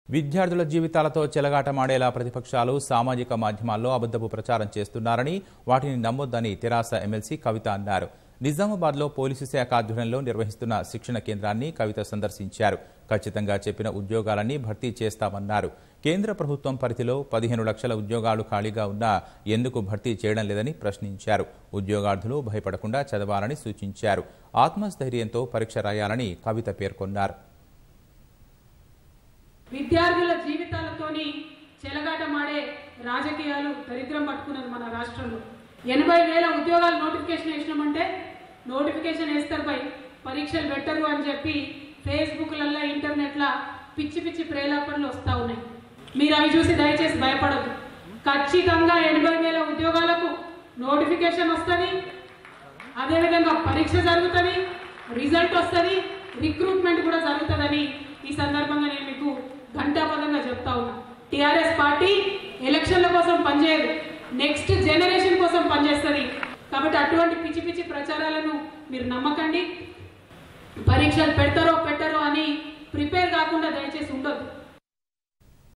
విద్యార్థుల జీవితాలతో చెలగాటమాడేలా ప్రతిపక్షాలు సామాజిక మాధ్యమాల్లో అబద్దపు ప్రచారం చేస్తున్నారని వాటిని నమ్మొద్దని తెరాస ఎమ్మెల్సీ కవిత అన్నారు నిజామాబాద్లో పోలీసు శాఖ ఆధ్వర్యంలో నిర్వహిస్తున్న శిక్షణ కేంద్రాన్ని కవిత సందర్శించారు ఖచ్చితంగా చెప్పిన ఉద్యోగాలన్నీ భర్తీ చేస్తామన్నారు కేంద్ర ప్రభుత్వం పరిధిలో పదిహేను లక్షల ఉద్యోగాలు ఖాళీగా ఉన్నా ఎందుకు భర్తీ చేయడం లేదని ప్రశ్నించారు ఉద్యోగార్థులు భయపడకుండా చదవాలని సూచించారు ఆత్మస్థైర్యంతో పరీక్ష రాయాలని కవిత పేర్కొన్నారు విద్యార్థుల జీవితాలతోని చెలగాటమాడే రాజకీయాలు దరిద్రం పట్టుకున్నది మన రాష్ట్రంలో ఎనభై వేల ఉద్యోగాలు నోటిఫికేషన్ వేసినామంటే నోటిఫికేషన్ వేస్తారు పై పరీక్షలు పెట్టరు అని చెప్పి ఫేస్బుక్లల్లో ఇంటర్నెట్లో పిచ్చి పిచ్చి ప్రేలాపనలు వస్తూ ఉన్నాయి మీరు అవి చూసి దయచేసి భయపడదు ఖచ్చితంగా ఎనభై వేల ఉద్యోగాలకు నోటిఫికేషన్ వస్తుంది అదేవిధంగా పరీక్ష జరుగుతుంది రిజల్ట్ వస్తుంది రిక్రూట్మెంట్ కూడా జరుగుతుందని ఈ సందర్భంగా నేను మీకు ఘంటాపదంగా చెప్తా ఉన్నా టిఆర్ఎస్ పార్టీ ఎలక్షన్ల కోసం పనిచేయదు నెక్స్ట్ జనరేషన్ కోసం పనిచేస్తుంది కాబట్టి అటువంటి పిచ్చి పిచ్చి ప్రచారాలను మీరు నమ్మకండి పరీక్షలు పెడతారో పెట్టరో అని ప్రిపేర్ కాకుండా దయచేసి ఉండొద్దు